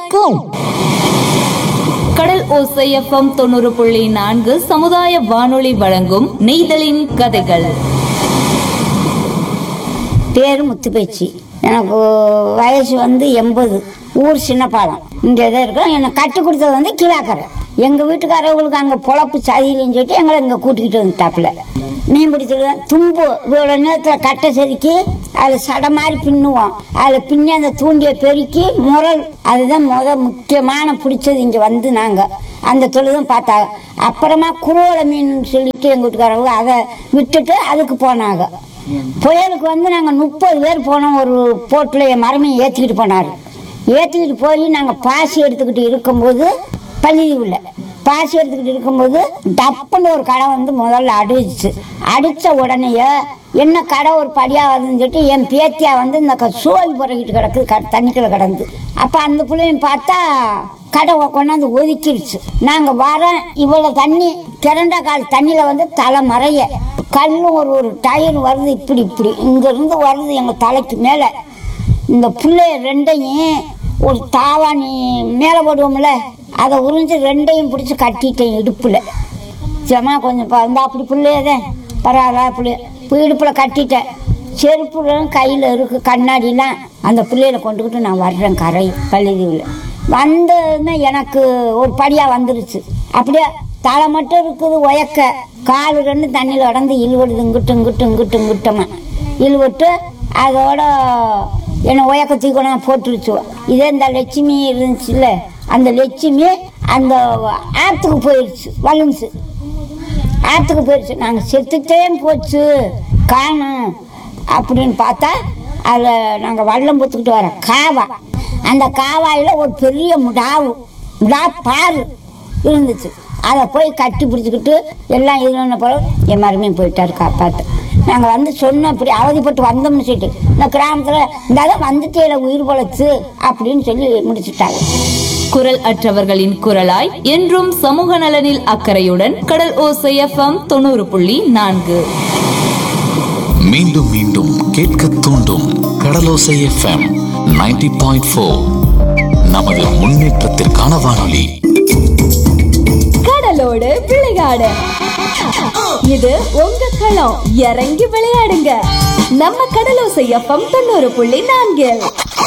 வணக்கம் கடல் ஓசை எஃப்எம் தொண்ணூறு புள்ளி நான்கு சமுதாய வானொலி வழங்கும் நெய்தலின் கதைகள் பேர் முத்துப்பேச்சி எனக்கு வயசு வந்து எண்பது ஊர் சின்னப்பாலம் இங்கே தான் இருக்கோம் என்னை கட்டி கொடுத்தது வந்து கிழாக்கரை எங்கள் வீட்டுக்காரவங்களுக்கு அங்கே பொழப்பு சரியில்லைன்னு சொல்லிட்டு எங்களை இங்கே கூட்டிக்கிட்டு வந்துட்டாப்புல மீன் பிடிச்சது தும்பு இவ்வளோ நேரத்தில் கட்டை செதுக்கி அதில் சடை மாதிரி பின்னுவோம் அதில் பின்னி அந்த தூண்டியை பெருக்கி முரல் அதுதான் முத முக்கியமான பிடிச்சது இங்கே வந்து நாங்கள் அந்த தொழிலும் பார்த்தாங்க அப்புறமா குரோல மீன் சொல்லிட்டு எங்கள் வீட்டுக்காரவங்க அதை விட்டுட்டு அதுக்கு போனாங்க புயலுக்கு வந்து நாங்கள் முப்பது பேர் போனோம் ஒரு போட்டில் என் மரமையை ஏற்றிக்கிட்டு போனார் ஏற்றிக்கிட்டு போய் நாங்கள் பாசி எடுத்துக்கிட்டு இருக்கும்போது பள்ளியில் பாசி எடுத்துக்கிட்டு இருக்கும்போது டப்புன்னு ஒரு கடை வந்து முதல்ல அடிச்சு அடித்த உடனேயே என்ன கடை ஒரு படியாக வருதுன்னு சொல்லிட்டு என் பேத்தியா வந்து இந்த க- சோழி புறக்கிட்டு கிடக்கு க தண்ணிக்குள்ள கிடந்து அப்போ அந்த பிள்ளையும் பார்த்தா கடை கொண்டாந்து ஒதுக்கிடுச்சு நாங்கள் வர இவ்வளோ தண்ணி திரண்ட கால் தண்ணியில் வந்து தலை மறைய கல்லும் ஒரு ஒரு டயர் வருது இப்படி இப்படி இங்கேருந்து வருது எங்கள் தலைக்கு மேலே இந்த பிள்ளைய ரெண்டையும் ஒரு தாவாணி மேலே போடுவோம்ல அதை உறிஞ்சு ரெண்டையும் பிடிச்சி கட்டிட்டேன் இடுப்பில் ஜமா கொஞ்சம் பா- இந்த அப்படி பிள்ளையதே பரவாயில்ல பிள்ளை இப்போ இடுப்பில் கட்டிட்டேன் செருப்புலாம் கையில் இருக்கு கண்ணாடிலாம் அந்த பிள்ளையில கொண்டுக்கிட்டு நான் வர்றேன் கரை பள்ளிதீவில் வந்ததுமே எனக்கு ஒரு படியாக வந்துருச்சு அப்படியே தலை மட்டும் இருக்குது உயக்க கால் ரெண்டு தண்ணியில் உடந்து இழுவடுது இங்கிட்டு இங்கிட்டு இங்கிட்டு இங்கிட்டமா இழுவிட்டு அதோட என்னை உயக்க தூக்கணும் போட்டுருச்சு இதே இந்த லட்சுமி இருந்துச்சுல்ல அந்த லட்சுமி அந்த ஆற்றுக்கு போயிடுச்சு வலுமிச்சு ஆற்றுக்கு போயிடுச்சு நாங்கள் செத்துட்டே போச்சு காணும் அப்படின்னு பார்த்தா அதில் நாங்கள் வல்லம் பொத்துக்கிட்டு வரோம் காவா அந்த காவாயில் ஒரு பெரிய முடாவு முடா பாரு இருந்துச்சு அதை போய் கட்டி பிடிச்சிக்கிட்டு எல்லாம் இருந்த போல என் மருமையும் போயிட்டாரு காப்பாற்று நாங்கள் வந்து சொன்னோம் இப்படி அவதிப்பட்டு வந்தோம்னு சொல்லிட்டு இந்த கிராமத்தில் இந்த வந்துட்டே உயிர் பொழைச்சு அப்படின்னு சொல்லி முடிச்சுட்டாங்க குரல் அற்றவர்களின் குரலாய் என்றும் சமூக நலனில் அக்கறையுடன் கடல் ஓசை எஃப்எம் தொண்ணூறு புள்ளி நான்கு மீண்டும் மீண்டும் கேட்க தூண்டும் கடலோசை எஃப்எம் 90.4 பாயிண்ட் ஃபோர் நமது முன்னேற்றத்திற்கான வானொலி கடலோடு விளையாடு இது உங்க களம் இறங்கி விளையாடுங்க நம்ம கடலோசை எஃப்எம் தொண்ணூறு புள்ளி நான்கில்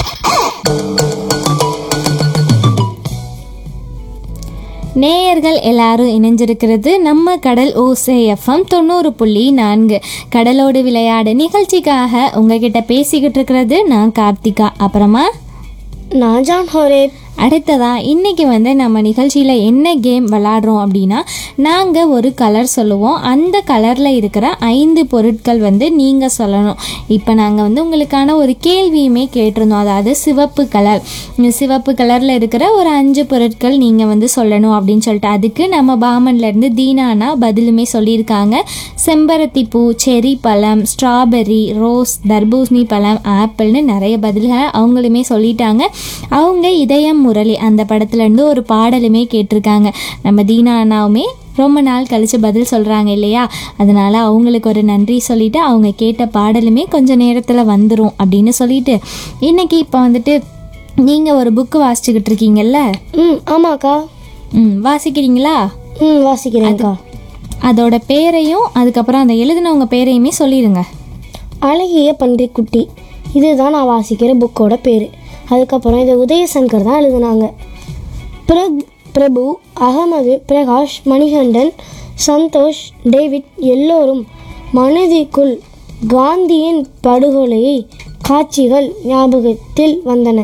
நேயர்கள் எல்லாரும் இணைஞ்சிருக்கிறது நம்ம கடல் ஓசை எஃப்எம் தொண்ணூறு புள்ளி நான்கு கடலோடு விளையாடு நிகழ்ச்சிக்காக உங்ககிட்ட பேசிக்கிட்டு இருக்கிறது நான் கார்த்திகா அப்புறமா நான் ஜான் ஹோரேப் அடுத்ததா இன்னைக்கு வந்து நம்ம நிகழ்ச்சியில் என்ன கேம் விளாடுறோம் அப்படின்னா நாங்கள் ஒரு கலர் சொல்லுவோம் அந்த கலரில் இருக்கிற ஐந்து பொருட்கள் வந்து நீங்கள் சொல்லணும் இப்போ நாங்கள் வந்து உங்களுக்கான ஒரு கேள்வியுமே கேட்டிருந்தோம் அதாவது சிவப்பு கலர் இந்த சிவப்பு கலரில் இருக்கிற ஒரு அஞ்சு பொருட்கள் நீங்கள் வந்து சொல்லணும் அப்படின்னு சொல்லிட்டு அதுக்கு நம்ம பாமன்லேருந்து தீனானா பதிலுமே சொல்லியிருக்காங்க செம்பருத்தி பூ செரி பழம் ஸ்ட்ராபெர்ரி ரோஸ் தர்பூசணி பழம் ஆப்பிள்னு நிறைய பதில்களை அவங்களுமே சொல்லிட்டாங்க அவங்க இதயம் முரளி அந்த படத்துல இருந்து ஒரு பாடலுமே கேட்டிருக்காங்க நம்ம தீனா அண்ணாவுமே ரொம்ப நாள் கழிச்சு பதில் சொல்கிறாங்க இல்லையா அதனால அவங்களுக்கு ஒரு நன்றி சொல்லிட்டு அவங்க கேட்ட பாடலுமே கொஞ்ச நேரத்தில் வந்துடும் அப்படின்னு சொல்லிட்டு இன்னைக்கு இப்போ வந்துட்டு நீங்கள் ஒரு புக்கு வாசிச்சுக்கிட்டு இருக்கீங்கல்ல ம் ஆமாக்கா ம் வாசிக்கிறீங்களா ம் வாசிக்கிறேன்க்கா அதோட பேரையும் அதுக்கப்புறம் அந்த எழுதினவங்க பேரையுமே சொல்லிடுங்க அழகிய பன்றிக்குட்டி இதுதான் நான் வாசிக்கிற புக்கோட பேர் அதுக்கப்புறம் இதை உதயசங்கர் தான் எழுதுனாங்க பிரக் பிரபு அகமது பிரகாஷ் மணிகண்டன் சந்தோஷ் டேவிட் எல்லோரும் மனதிற்குள் காந்தியின் படுகொலையை காட்சிகள் ஞாபகத்தில் வந்தன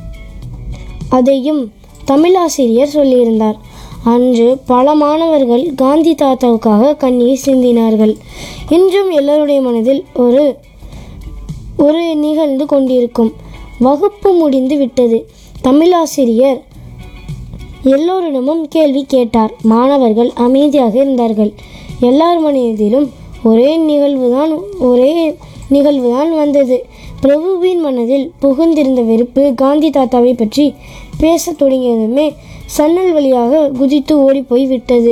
அதையும் தமிழாசிரியர் சொல்லியிருந்தார் அன்று பல மாணவர்கள் காந்தி தாத்தாவுக்காக கண்ணீர் சிந்தினார்கள் இன்றும் எல்லோருடைய மனதில் ஒரு ஒரு நிகழ்ந்து கொண்டிருக்கும் வகுப்பு முடிந்து விட்டது தமிழாசிரியர் எல்லோரிடமும் கேள்வி கேட்டார் மாணவர்கள் அமைதியாக இருந்தார்கள் எல்லார் மனதிலும் ஒரே நிகழ்வுதான் ஒரே நிகழ்வுதான் வந்தது பிரபுவின் மனதில் புகுந்திருந்த வெறுப்பு காந்தி தாத்தாவை பற்றி பேசத் தொடங்கியதுமே சன்னல் வழியாக குதித்து ஓடிப்போய் விட்டது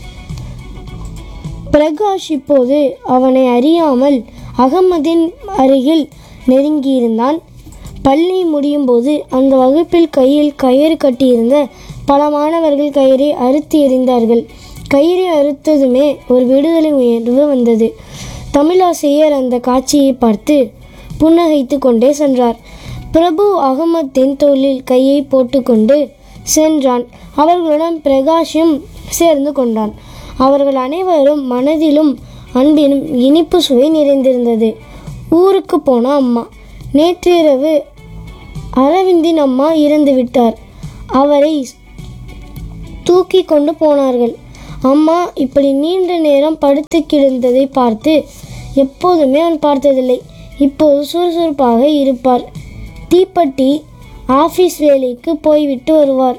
பிரகாஷ் இப்போது அவனை அறியாமல் அகமதின் அருகில் நெருங்கியிருந்தான் பள்ளி முடியும் போது அந்த வகுப்பில் கையில் கயிறு கட்டியிருந்த பல மாணவர்கள் கயிறை அறுத்து எறிந்தார்கள் கயிறை அறுத்ததுமே ஒரு விடுதலை உயர்வு வந்தது தமிழாசிரியர் அந்த காட்சியை பார்த்து புன்னகைத்து கொண்டே சென்றார் பிரபு அகமத்தின் தோளில் கையை போட்டுக்கொண்டு சென்றான் அவர்களுடன் பிரகாஷும் சேர்ந்து கொண்டான் அவர்கள் அனைவரும் மனதிலும் அன்பினும் இனிப்பு சுவை நிறைந்திருந்தது ஊருக்கு போன அம்மா நேற்றிரவு அரவிந்தின் அம்மா இறந்து விட்டார் அவரை தூக்கி கொண்டு போனார்கள் அம்மா இப்படி நீண்ட நேரம் படுத்து கிடந்ததை பார்த்து எப்போதுமே அவன் பார்த்ததில்லை இப்போது சுறுசுறுப்பாக இருப்பார் தீப்பெட்டி ஆஃபீஸ் வேலைக்கு போய்விட்டு வருவார்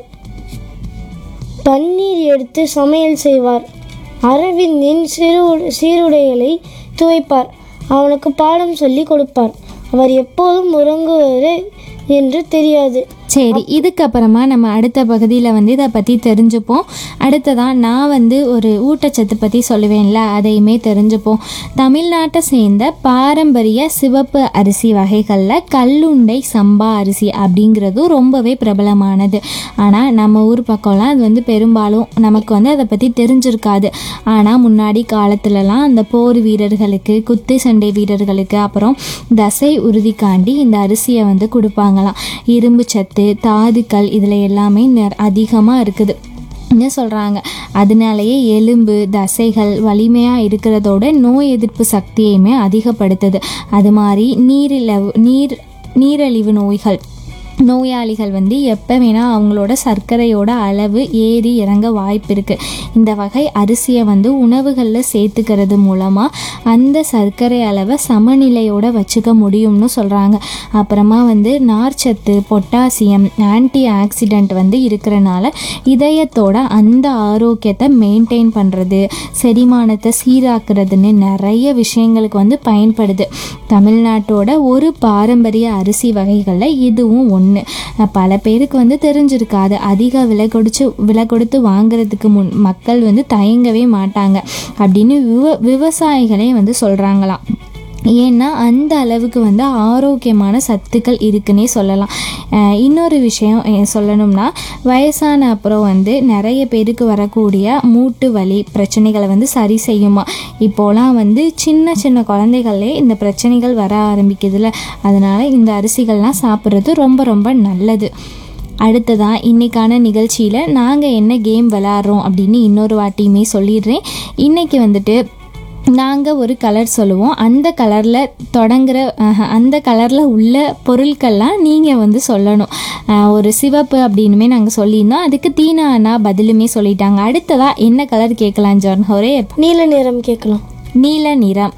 தண்ணீர் எடுத்து சமையல் செய்வார் அரவிந்தின் சிறு சீருடைகளை துவைப்பார் அவனுக்கு பாடம் சொல்லி கொடுப்பார் அவர் எப்போதும் உறங்குவது என்று தெரியாது சரி இதுக்கப்புறமா நம்ம அடுத்த பகுதியில் வந்து இதை பற்றி தெரிஞ்சுப்போம் அடுத்ததான் நான் வந்து ஒரு ஊட்டச்சத்து பற்றி சொல்லுவேன்ல அதையுமே தெரிஞ்சுப்போம் தமிழ்நாட்டை சேர்ந்த பாரம்பரிய சிவப்பு அரிசி வகைகளில் கல்லுண்டை சம்பா அரிசி அப்படிங்கிறதும் ரொம்பவே பிரபலமானது ஆனால் நம்ம ஊர் பக்கம்லாம் அது வந்து பெரும்பாலும் நமக்கு வந்து அதை பற்றி தெரிஞ்சிருக்காது ஆனால் முன்னாடி காலத்துலலாம் அந்த போர் வீரர்களுக்கு குத்து சண்டை வீரர்களுக்கு அப்புறம் தசை உறுதிக்காண்டி இந்த அரிசியை வந்து கொடுப்பாங்களாம் இரும்பு சத்து தாதுக்கள் இதில் எல்லாமே அதிகமாக இருக்குது என்ன சொல்கிறாங்க அதனாலேயே எலும்பு தசைகள் வலிமையாக இருக்கிறதோட நோய் எதிர்ப்பு சக்தியையுமே அதிகப்படுத்துது அது மாதிரி நீரிழவு நீர் நீரழிவு நோய்கள் நோயாளிகள் வந்து எப்போ வேணால் அவங்களோட சர்க்கரையோட அளவு ஏறி இறங்க வாய்ப்பு இருக்குது இந்த வகை அரிசியை வந்து உணவுகளில் சேர்த்துக்கிறது மூலமாக அந்த சர்க்கரை அளவை சமநிலையோட வச்சுக்க முடியும்னு சொல்கிறாங்க அப்புறமா வந்து நார்ச்சத்து பொட்டாசியம் ஆன்டி ஆக்சிடென்ட் வந்து இருக்கிறனால இதயத்தோட அந்த ஆரோக்கியத்தை மெயின்டைன் பண்ணுறது செரிமானத்தை சீராக்குறதுன்னு நிறைய விஷயங்களுக்கு வந்து பயன்படுது தமிழ்நாட்டோட ஒரு பாரம்பரிய அரிசி வகைகளில் இதுவும் ஒன்று பல பேருக்கு வந்து தெரிஞ்சிருக்காது அதிக விலை கொடுத்து விலை கொடுத்து வாங்குறதுக்கு முன் மக்கள் வந்து தயங்கவே மாட்டாங்க அப்படின்னு விவ விவசாயிகளே வந்து சொல்கிறாங்களாம் ஏன்னா அந்த அளவுக்கு வந்து ஆரோக்கியமான சத்துக்கள் இருக்குன்னே சொல்லலாம் அஹ் இன்னொரு விஷயம் அஹ் சொல்லணும்னா வயசான அப்புறம் வந்து நிறைய பேருக்கு வரக்கூடிய மூட்டு வலி பிரச்சனைகளை வந்து சரி செய்யுமா இப்போலாம் வந்து சின்ன சின்ன குழந்தைகளே இந்த பிரச்சனைகள் வர ஆரம்பிக்குதுல அதனால இந்த அரிசிகள்லாம் சாப்பிட்றது ரொம்ப ரொம்ப நல்லது அடுத்ததான் இன்றைக்கான நிகழ்ச்சியில் நாங்கள் என்ன கேம் விளாட்றோம் அப்படின்னு இன்னொரு வாட்டியுமே சொல்லிடுறேன் இன்றைக்கி வந்துட்டு நாங்கள் ஒரு கலர் சொல்லுவோம் அந்த கலரில் தொடங்குற ஆஹா, அந்த கலரில் உள்ள பொருட்கள்லாம் நீங்கள் வந்து சொல்லணும் ஆஹ், ஒரு சிவப்பு அப்படின்னுமே நாங்கள் சொல்லியிருந்தோம் அதுக்கு தீனா அண்ணா பதிலுமே சொல்லிட்டாங்க அடுத்ததாக என்ன கலர் கேட்கலாம் ஜான் ஹோரே நீல நிறம் கேட்கலாம் நீல நிறம்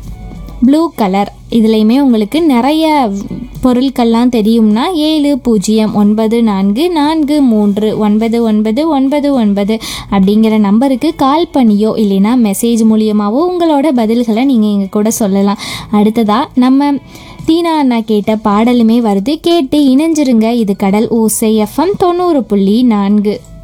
ப்ளூ கலர் இதுலேயுமே உங்களுக்கு நிறைய பொருட்கள்லாம் தெரியும்னா ஏழு பூஜ்ஜியம் ஒன்பது நான்கு நான்கு மூன்று ஒன்பது ஒன்பது ஒன்பது ஒன்பது அப்படிங்கிற நம்பருக்கு கால் பண்ணியோ இல்லைன்னா மெசேஜ் மூலியமாவோ உங்களோட பதில்களை நீங்கள் எங்கள் கூட சொல்லலாம் அடுத்ததாக நம்ம தீனா அண்ணா கேட்ட பாடலுமே வருது கேட்டு இணைஞ்சிருங்க இது கடல் ஓசை எஃப்எம் தொண்ணூறு புள்ளி நான்கு